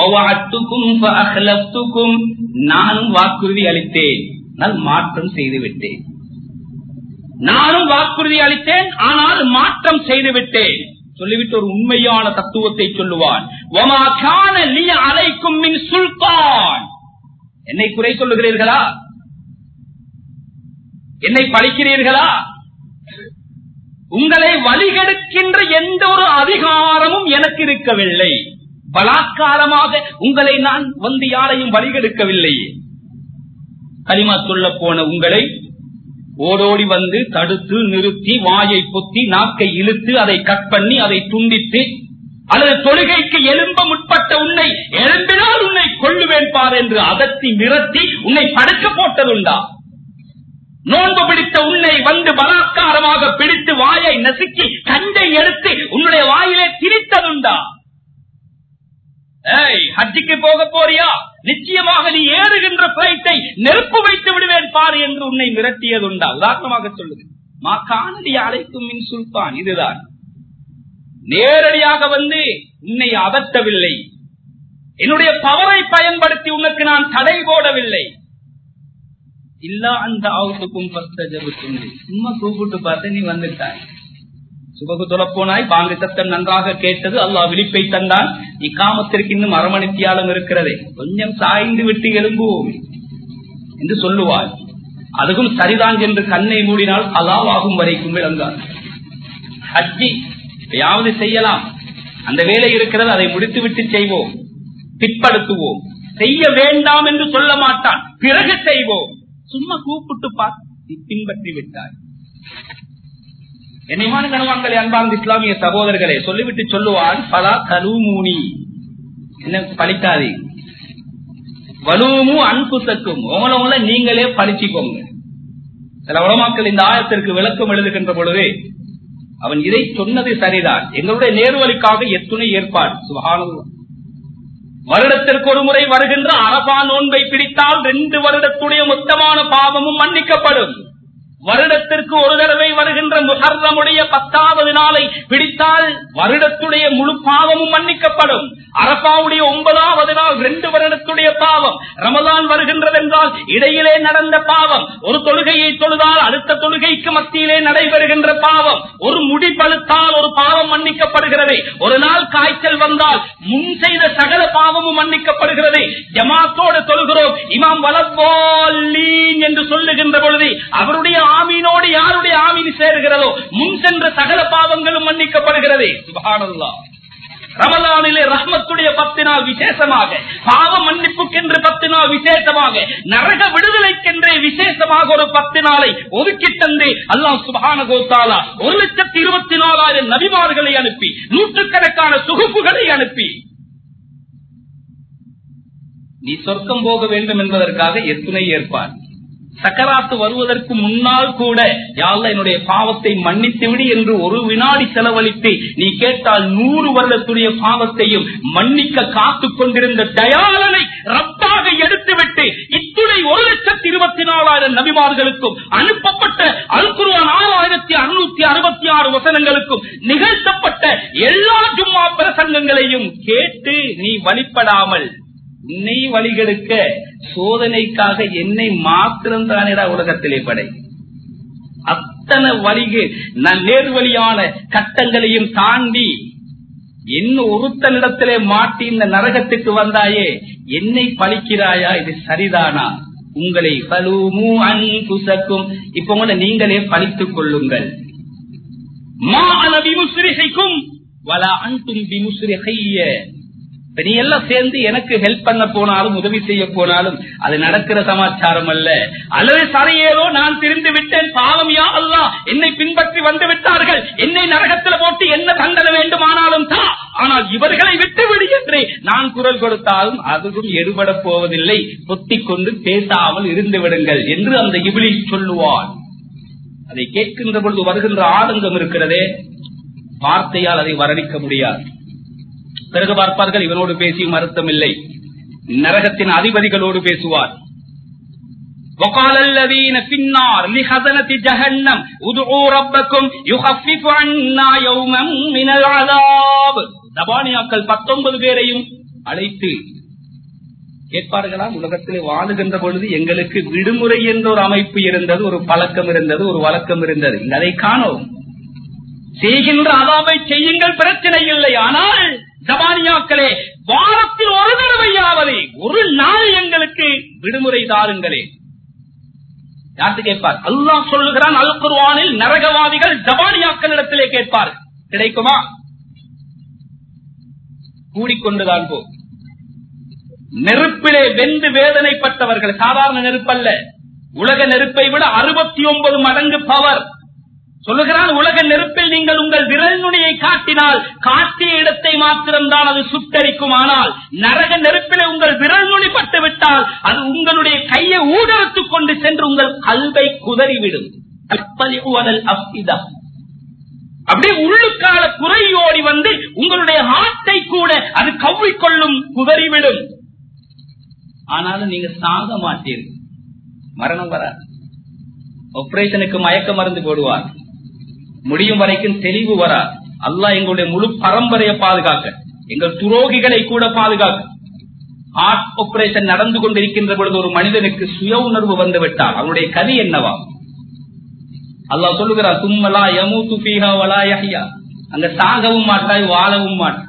நானும் வாக்குறுதி அளித்தேன் நான் மாற்றம் செய்து விட்டேன் நானும் வாக்குறுதி அளித்தேன் ஆனால் மாற்றம் செய்து விட்டேன் சொல்லிவிட்டு ஒரு உண்மையான தத்துவத்தை சொல்லுவான் அலைக்கும் மின் சுல்தான் என்னை குறை சொல்லுகிறீர்களா என்னை பழிக்கிறீர்களா உங்களை வழிகெடுக்கின்ற எந்த ஒரு அதிகாரமும் எனக்கு இருக்கவில்லை பலாத்காரமாக உங்களை நான் வந்து யாரையும் வழிகெடுக்கவில்லை களிமா சொல்ல போன உங்களை ஓடோடி வந்து தடுத்து நிறுத்தி வாயை பொத்தி நாக்கை இழுத்து அதை கட் பண்ணி அதை துண்டித்து அல்லது தொழுகைக்கு எலும்ப முற்பட்ட உன்னை எழும்பினால் உன்னை கொள்ளுவேன் பார் என்று அதத்தி மிரட்டி உன்னை படுக்க போட்டதுண்டா நோன்பு பிடித்த உன்னை வந்து பலாத்காரமாக பிடித்து வாயை நசுக்கி கண்டை எடுத்து உன்னுடைய வாயிலே திரித்ததுண்டா ஏய் ஹஜ்ஜிக்கு போக போறியா நிச்சயமாக நீ ஏறுகின்ற பிளைட்டை நெருப்பு வைத்து விடுவேன் பாரு என்று உன்னை மிரட்டியதுண்டா உதாரணமாக சொல்லுது மா காணடி அழைக்கும் மின் சுல்தான் இதுதான் நேரடியாக வந்து உன்னை அகற்றவில்லை என்னுடைய பவரை பயன்படுத்தி உனக்கு நான் தடை போடவில்லை இல்லா அந்த ஆவுத்துக்கும் சும்மா கூப்பிட்டு பார்த்து நீ வந்துட்டாய் சுபகு தொலைப்போனாய் பாங்கு சத்தம் நன்றாக கேட்டது அல்லாஹ் விழிப்பை தந்தான் இக்காமத்திற்கு இன்னும் அரமணித்தியாலம் இருக்கிறதே கொஞ்சம் சாய்ந்து விட்டு எழும்புவோம் என்று சொல்லுவாள் அதுவும் சரிதான் என்று கண்ணை மூடினால் அலாவாகும் வரைக்கும் விளங்கார் ஹஜ்ஜி யாவது செய்யலாம் அந்த வேலை இருக்கிறது அதை முடித்துவிட்டு செய்வோம் பிற்படுத்துவோம் செய்ய வேண்டாம் என்று சொல்ல மாட்டான் பிறகு செய்வோம் சும்மா கூப்பிட்டு பார்த்து பின்பற்றி விட்டார் என்னைமான கணவான்களே அன்பார்ந்த இஸ்லாமிய சகோதரர்களே சொல்லிவிட்டு சொல்லுவான் பலா கலூமூனி என்ன பழிக்காதே வலுவும் அன்புசக்கும் உங்களை நீங்களே பழிச்சுக்கோங்க சில உலமாக்கள் இந்த ஆயத்திற்கு விளக்கம் எழுதுகின்ற பொழுது அவன் இதை சொன்னது சரிதான் எங்களுடைய நேர்வழிக்காக எத்துணை ஏற்பாடு சுகானம் வருடத்திற்கு ஒரு முறை வருகின்ற அரபா நோன்பை பிடித்தால் ரெண்டு வருடத்துடைய மொத்தமான பாவமும் மன்னிக்கப்படும் வருடத்திற்கு ஒரு தடவை வருகின்ற முகர்ணமுடைய பத்தாவது நாளை பிடித்தால் வருடத்துடைய முழு பாவமும் மன்னிக்கப்படும் அரபாவுடைய ஒன்பதாவது நாள் ரெண்டு வருடத்துடைய பாவம் ரமதான் வருகின்றது என்றால் இடையிலே நடந்த பாவம் ஒரு தொழுகையை தொழுதால் அடுத்த தொழுகைக்கு மத்தியிலே நடைபெறுகின்ற பாவம் ஒரு முடி பழுத்தால் ஒரு பாவம் மன்னிக்கப்படுகிறது ஒரு நாள் காய்ச்சல் வந்தால் முன் செய்த சகல பாவமும் மன்னிக்கப்படுகிறது ஜமாத்தோடு தொழுகிறோம் இமாம் வளர்வோல்லீன் என்று சொல்லுகின்ற பொழுது அவருடைய ஆமீனோடு யாருடைய ஆமீன் சேருகிறதோ முன் சென்ற சகல பாவங்களும் மன்னிக்கப்படுகிறது சுபானல்லா ரமலானிலே ரஹ்மத்துடைய பத்து நாள் விசேஷமாக பாவ மன்னிப்புக்கென்று பத்து நாள் விசேஷமாக நரக விடுதலைக்கென்றே விசேஷமாக ஒரு பத்து நாளை ஒதுக்கி தந்து அல்லாஹ் சுபான கோத்தாலா ஒரு லட்சத்தி இருபத்தி நாலாயிரம் நபிமார்களை அனுப்பி நூற்றுக்கணக்கான சுகுப்புகளை அனுப்பி நீ சொர்க்கம் போக வேண்டும் என்பதற்காக எத்துணை ஏற்பார் சக்கராத்து வருவதற்கு முன்னால் கூட யாழ்ல என்னுடைய பாவத்தை மன்னித்து விடு என்று ஒரு வினாடி செலவழித்து நீ கேட்டால் நூறு வருடத்துடைய பாவத்தையும் மன்னிக்க காத்துக் கொண்டிருந்த தயாளனை ரத்தாக எடுத்துவிட்டு இத்துணை ஒரு லட்சத்தி இருபத்தி நாலாயிரம் நபிமார்களுக்கும் அனுப்பப்பட்ட அல்குருவான் ஆறாயிரத்தி அறுநூத்தி அறுபத்தி ஆறு வசனங்களுக்கும் நிகழ்த்தப்பட்ட எல்லா ஜும்மா பிரசங்கங்களையும் கேட்டு நீ வழிபடாமல் உன்னை வழிகெடுக்க சோதனைக்காக என்னை மாத்திரம் தானேடா உலகத்திலே படை அத்தனை வழிகு நான் நேர்வழியான கட்டங்களையும் தாண்டி என்ன ஒருத்தனிடத்திலே மாட்டி இந்த நரகத்துக்கு வந்தாயே என்னை பழிக்கிறாயா இது சரிதானா உங்களை பலுமு அன்புசக்கும் இப்ப உங்களை நீங்களே பழித்துக் கொள்ளுங்கள் மா அனபிமுஸ்ரிஹைக்கும் வலா அன்தும் பிமுஸ்ரிஹைய இப்ப நீ எல்லாம் சேர்ந்து எனக்கு ஹெல்ப் பண்ண போனாலும் உதவி செய்ய போனாலும் அது நடக்கிற சமாச்சாரம் அல்ல அல்லது சரையேதோ நான் திரிந்து விட்டேன் பாவம் யா அல்லா என்னை பின்பற்றி வந்து விட்டார்கள் என்னை நரகத்தில் போட்டு என்ன தண்டனை வேண்டுமானாலும் தா ஆனால் இவர்களை விட்டுவிடு என்று நான் குரல் கொடுத்தாலும் அதுவும் எடுபட போவதில்லை பொத்திக் கொண்டு பேசாமல் இருந்து விடுங்கள் என்று அந்த இபிலி சொல்லுவான் அதை கேட்கின்ற பொழுது வருகின்ற ஆதங்கம் இருக்கிறதே வார்த்தையால் அதை வரணிக்க முடியாது பிறகு பார்ப்பார்கள் இவனோடு பேசியும் அர்த்தம் இல்லை நரகத்தின் அதிபதிகளோடு பேசுவார் وقال الذين في النار لخزنة جهنم ادعوا ربكم يخفف عنا يوما من العذاب தபானியாக்கள் பத்தொன்பது பேரையும் அழைத்து கேட்பார்களாம் உலகத்திலே வாழுகின்ற பொழுது எங்களுக்கு விடுமுறை என்ற ஒரு அமைப்பு இருந்தது ஒரு பழக்கம் இருந்தது ஒரு வழக்கம் இருந்தது இங்க அதை காணோம் செய்கின்ற அதாவை செய்யுங்கள் பிரச்சனை இல்லை ஆனால் ஜபானியாக்களே வாரத்தில் ஒரு தடவையாவது ஒரு நாள் எங்களுக்கு விடுமுறை தாருங்களே யார்த்து கேட்பார் அல்லாஹ் சொல்லுகிறான் அல் குர்வானில் நரகவாதிகள் ஜபானியாக்களிடத்திலே கேட்பார் கிடைக்குமா கூடிக்கொண்டுதான் போ நெருப்பிலே வெந்து வேதனைப்பட்டவர்கள் சாதாரண நெருப்பல்ல உலக நெருப்பை விட அறுபத்தி ஒன்பது மடங்கு பவர் சொல்லுகிறான் உலக நெருப்பில் நீங்கள் உங்கள் விரல் நுனியை காட்டினால் காட்டிய இடத்தை மாத்திரம்தான் அது சுட்டரிக்கும் ஆனால் நரக நெருப்பிலே உங்கள் விரல் நுனி பட்டு விட்டால் அது உங்களுடைய கையை ஊடறுத்துக் கொண்டு சென்று உங்கள் கல்வை குதறிவிடும் அற்பலிகுவதல் அப்பிதா அப்படியே உள்ளுக்கால குறையோடி வந்து உங்களுடைய ஹார்ட்டை கூட அது கவ்விக்கொள்ளும் குதறிவிடும் ஆனாலும் நீங்க சாக மாட்டீர்கள் மரணம் வராது ஆபரேஷனுக்கு மயக்க மருந்து போடுவார் முடியும் வரைக்கும் தெளிவு வரா அல்லாஹ் எங்களுடைய முழு பரம்பரையை பாதுகாக்க எங்கள் துரோகிகளை கூட பாதுகாக்க ஹார்ட் ஆபரேஷன் நடந்து கொண்டிருக்கின்ற பொழுது ஒரு மனிதனுக்கு சுய உணர்வு வந்து விட்டால் அவனுடைய கதி என்னவா அல்லாஹ் சொல்லுகிறார் தும்மலா யமு துபீஹா வலா யஹ்யா அங்க சாகவும் மாட்டாய் வாழவும் மாட்டாய்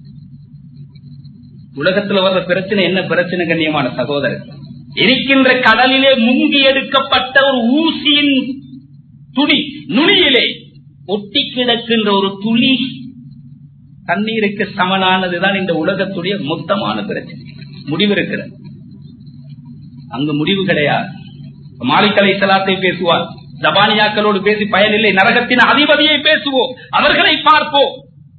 உலகத்துல வர்ற பிரச்சனை என்ன பிரச்சனை கண்ணியமான சகோதரர் இருக்கின்ற கடலிலே முங்கி எடுக்கப்பட்ட ஒரு ஊசியின் துணி நுனியிலே ஒட்டி கிடக்கின்ற ஒரு துளி தண்ணீருக்கு சமனானதுதான் இந்த உலகத்துடைய மொத்தமான பிரச்சனை முடிவு இருக்கிறது அங்கு முடிவு கிடையாது மாலிக்கலை சலாத்தை பேசுவார் ஜபானியாக்களோடு பேசி பயனில்லை நரகத்தின் அதிபதியை பேசுவோம் அவர்களை பார்ப்போம்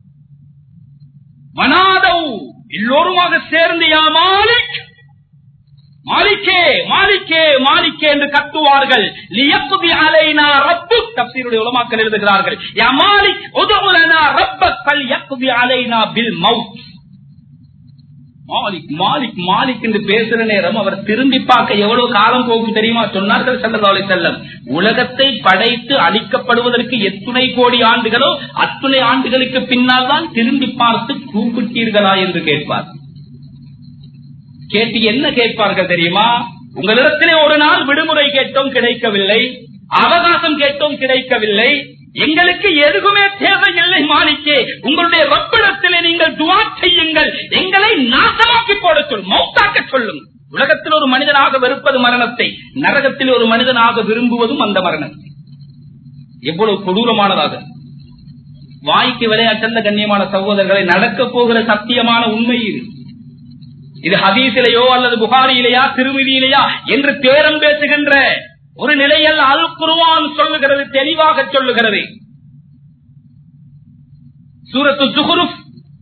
மனாதவ் எல்லோருமாக சேர்ந்து யா மாலிக் மாலிக்கே மாலிக்கே மாலிக்கே என்று கத்துவார்கள் லியக்குதி அலைனா ரப்பு தப்சீருடைய உலமாக்கள் எழுதுகிறார்கள் யா மாலிக் உதவுலனா ரப்பக் பல் யக்குதி அலைனா பில் மவுத் மாலிக் மாலிக் மாலிக் என்று பேசுற நேரம் அவர் திரும்பி பார்க்க எவ்வளவு காலம் போகும் தெரியுமா சொன்னார்கள் சல்லல்லாஹு அலைஹி வஸல்லம் உலகத்தை படைத்து அழிக்கப்படுவதற்கு எத்துணை கோடி ஆண்டுகளோ அத்துணை ஆண்டுகளுக்கு பின்னால் தான் திரும்பி பார்த்து கூப்பிட்டீர்களா என்று கேட்பார் கேட்டு என்ன கேட்பார்கள் தெரியுமா உங்களிடத்திலே ஒரு நாள் விடுமுறை கேட்டோம் கிடைக்கவில்லை அவகாசம் கேட்டோம் கிடைக்கவில்லை எங்களுக்கு எதுவுமே தேவையில்லை மாணிக்கே உங்களுடைய ரப்பிடத்திலே நீங்கள் துவா செய்யுங்கள் எங்களை நாசமாக்கி போட சொல் மௌத்தாக்க சொல்லும் உலகத்தில் ஒரு மனிதனாக வெறுப்பது மரணத்தை நரகத்தில் ஒரு மனிதனாக விரும்புவதும் அந்த மரணத்தை எவ்வளவு கொடூரமானதாக வாய்க்கு விளையாட்டல்ல கண்ணியமான சகோதரர்களை நடக்க போகிற சத்தியமான உண்மை இது இது ஹதீசிலேயோ அல்லது புகாரியிலேயா திருமதியிலேயா என்று பேரம் பேசுகின்ற ஒரு நிலையில் அல் குருவான் சொல்லுகிறது தெளிவாக சொல்லுகிறது சூரத்து சுகுருப்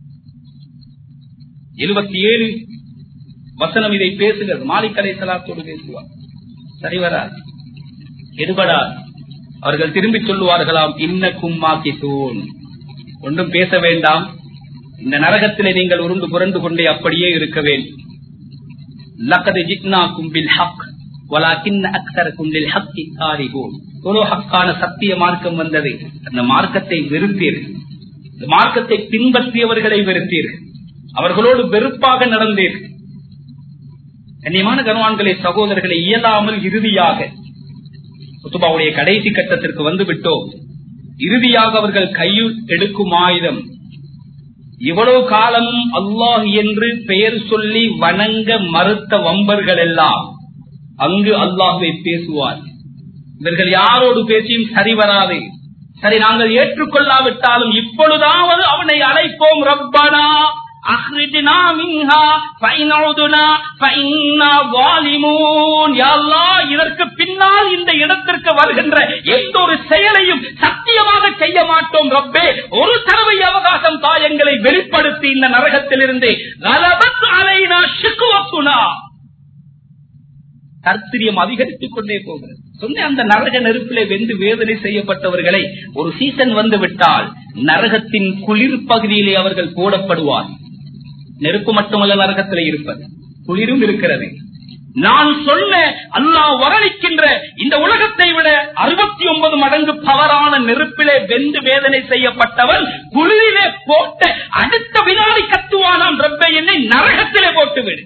இருபத்தி ஏழு வசனம் இதை பேசுகிறது மாலிக்கலை சலாத்தோடு பேசுவார் சரிவராது எடுபடாது அவர்கள் திரும்பி சொல்லுவார்களாம் இன்னக்கும் மாக்கித்தூன் ஒன்றும் பேச வேண்டாம் இந்த நரகத்திலே நீங்கள் உருண்டு புரண்டு கொண்டே அப்படியே இருக்க வேண்டும் லக்கது ஜிக்னாக்கும் பில் ஹக் வலாக்கின் அக்தரக்கும் லில் ஹக்கி காரிகூன் ஒரு ஹக்கான சத்திய மார்க்கம் வந்தது அந்த மார்க்கத்தை வெறுத்தீர்கள் இந்த மார்க்கத்தை பின்பற்றியவர்களை வெறுத்தீர்கள் அவர்களோடு வெறுப்பாக நடந்தீர்கள் கண்ணியமான கனவான்களை சகோதரர்களை இயலாமல் இறுதியாக குத்துபாவுடைய கடைசி கட்டத்திற்கு வந்து விட்டோம் இறுதியாக அவர்கள் கையில் எடுக்கும் ஆயுதம் இவ்வளவு காலம் அல்லாஹ் என்று பெயர் சொல்லி வணங்க மறுத்த வம்பர்கள் எல்லாம் அங்கு அல்லாஹுவை பேசுவார் இவர்கள் யாரோடு பேசியும் சரி வராது சரி நாங்கள் ஏற்றுக்கொள்ளாவிட்டாலும் இப்பொழுதாவது அவனை அழைப்போம் ரப்பனா அஹ்ரிஜ்னா மின்ஹா ஃபைனஉதுனா ஃபைன்னா வாலிமூன் யா அல்லாஹ் இதற்கு பின்னால் இந்த இடத்திற்கு வருகின்ற எந்த ஒரு செயலையும் சத்தியமாக செய்ய மாட்டோம் ரப்பே ஒரு தடவை அவகாசம் தாயங்களை வெளிப்படுத்தி இந்த நரகத்திலிருந்து கலபத் அலைனா ஷிக்வத்துனா கர்த்திரியம் அதிகரித்துக் கொண்டே போகிறது சொன்ன அந்த நரக நெருப்பிலே வெந்து வேதனை செய்யப்பட்டவர்களை ஒரு சீசன் வந்து விட்டால் நரகத்தின் குளிர் பகுதியிலே அவர்கள் போடப்படுவார் நெருப்பு மட்டுமல்ல நரகத்திலே இருப்பது குளிரும் இருக்கிறது நான் சொன்ன அல்லாஹ் வரணிக்கின்ற இந்த உலகத்தை விட அறுபத்தி ஒன்பது மடங்கு பவரான நெருப்பிலே வெந்து வேதனை செய்யப்பட்டவன் குளிரிலே போட்ட அடுத்த வினாடி கத்துவானாம் ரப்பை என்னை நரகத்திலே போட்டுவிடு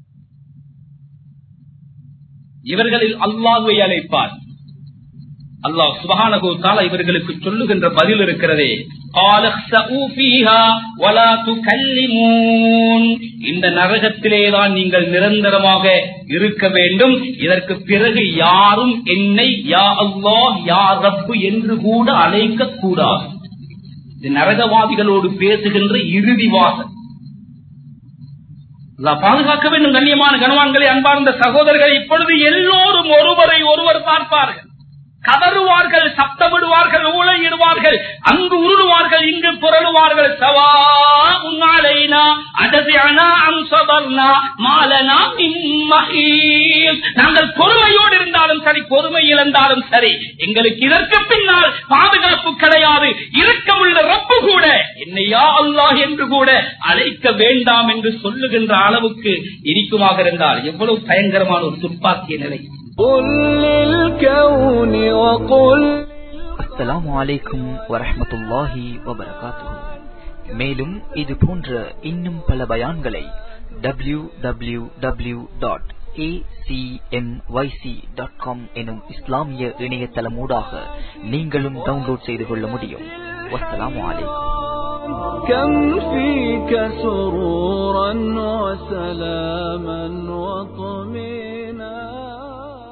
இவர்களில் அல்லாஹுவை அழைப்பார் அல்லாஹ் சுபஹானஹு தஆலா இவர்களுக்கு சொல்லுகின்ற பதில் இருக்கிறதே قال اخسئوا فيها ولا تكلمون இந்த நரகத்திலே தான் நீங்கள் நிரந்தரமாக இருக்க வேண்டும் இதற்கு பிறகு யாரும் என்னை யா அல்லாஹ் யா ரப்பு என்று கூட அழைக்க கூடாது இது நரகவாதிகளோடு பேசுகின்ற இறுதி வாசல் அல்லாஹ் பாதுகாக்க வேண்டும் கண்ணியமான கனவான்களை அன்பார்ந்த சகோதரர்கள் இப்பொழுது எல்லோரும் ஒருவரை ஒருவர் பார்ப்பார்கள் கதறுவார்கள் சப்தமிடுவார்கள் ஊழையிடுவார்கள் அங்கு உருளுவார்கள் இங்கு புரளுவார்கள் சவா உன்னாலைனா அதசியனா அம்சபர்னா மாலனா மிம்மஹீம். நாங்கள் பொறுமையோடு இருந்தாலும் சரி பொறுமை இழந்தாலும் சரி எங்களுக்கு இதற்கு பின்னால் பாதுகாப்பு கிடையாது இரக்கமுள்ள ரப்பு கூட என்னையா அல்லாஹ் என்று கூட அழைக்க வேண்டாம் என்று சொல்லுகின்ற அளவுக்கு இருக்குமாக இருந்தால் எவ்வளவு பயங்கரமான ஒரு துப்பாக்கிய நிலை قل للكون وقل அஸ்ஸலாமு அலைக்கும் வரஹ்மத்துல்லாஹி வபரகாத்துஹு மேலும் இது போன்ற இன்னும் பல பயான்களை W W W dot dot com எனும் இஸ்லாமிய இணையதளமூடாக நீங்களும் டவுன்லோட் செய்து கொள்ள முடியும் வஸ்ஸலாமு அலைக்கும் كم فيك سرورا وسلاما وطمئنا